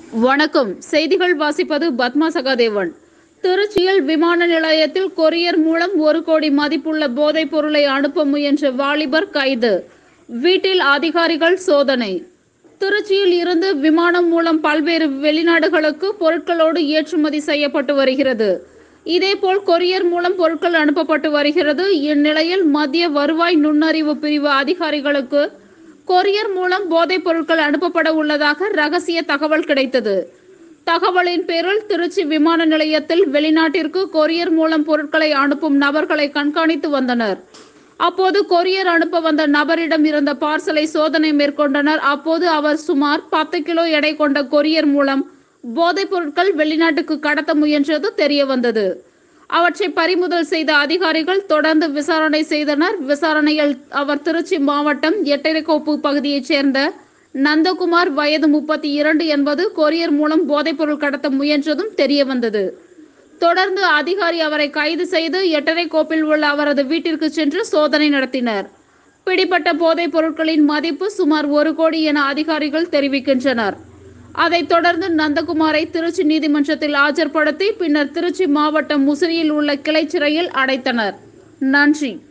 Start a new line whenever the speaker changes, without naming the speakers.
வணக்கம் செய்திகள் வாசிப்பது பத்மா சகாதேவன் திருச்சியில் விமான நிலையத்தில் கொரியர் மூலம் ஒரு கோடி மதிப்புள்ள போதைப் பொருளை அனுப்ப முயன்ற வாலிபர் கைது வீட்டில் அதிகாரிகள் சோதனை திருச்சியில் இருந்து விமானம் மூலம் பல்வேறு வெளிநாடுகளுக்கு பொருட்களோடு ஏற்றுமதி செய்யப்பட்டு வருகிறது இதேபோல் கொரியர் மூலம் பொருட்கள் அனுப்பப்பட்டு வருகிறது இந்நிலையில் மத்திய வருவாய் நுண்ணறிவு பிரிவு அதிகாரிகளுக்கு கொரியர் மூலம் போதைப் பொருட்கள் அனுப்பப்பட உள்ளதாக ரகசிய தகவல் கிடைத்தது தகவலின் பேரில் திருச்சி விமான நிலையத்தில் வெளிநாட்டிற்கு கொரியர் மூலம் பொருட்களை அனுப்பும் நபர்களை கண்காணித்து வந்தனர் அப்போது கொரியர் அனுப்ப வந்த நபரிடம் இருந்த பார்சலை சோதனை மேற்கொண்டனர் அப்போது அவர் சுமார் பத்து கிலோ எடை கொண்ட கொரியர் மூலம் போதைப் பொருட்கள் வெளிநாட்டுக்கு கடத்த முயன்றது தெரிய வந்தது அவற்றை பறிமுதல் செய்த அதிகாரிகள் தொடர்ந்து விசாரணை செய்தனர் விசாரணையில் அவர் திருச்சி மாவட்டம் எட்டரைக்கோப்பு பகுதியைச் சேர்ந்த நந்தகுமார் வயது முப்பத்தி இரண்டு என்பது கொரியர் மூலம் போதைப்பொருள் கடத்த முயன்றதும் தெரிய வந்தது தொடர்ந்து அதிகாரி அவரை கைது செய்து எட்டரைக்கோப்பில் உள்ள அவரது வீட்டிற்கு சென்று சோதனை நடத்தினர் பிடிப்பட்ட போதைப் பொருட்களின் மதிப்பு சுமார் ஒரு கோடி என அதிகாரிகள் தெரிவிக்கின்றனர் அதைத் தொடர்ந்து நந்தகுமாரை திருச்சி நீதிமன்றத்தில் ஆஜர்படுத்தி பின்னர் திருச்சி மாவட்டம் முசிறியில் உள்ள கிளை சிறையில் அடைத்தனர் நன்றி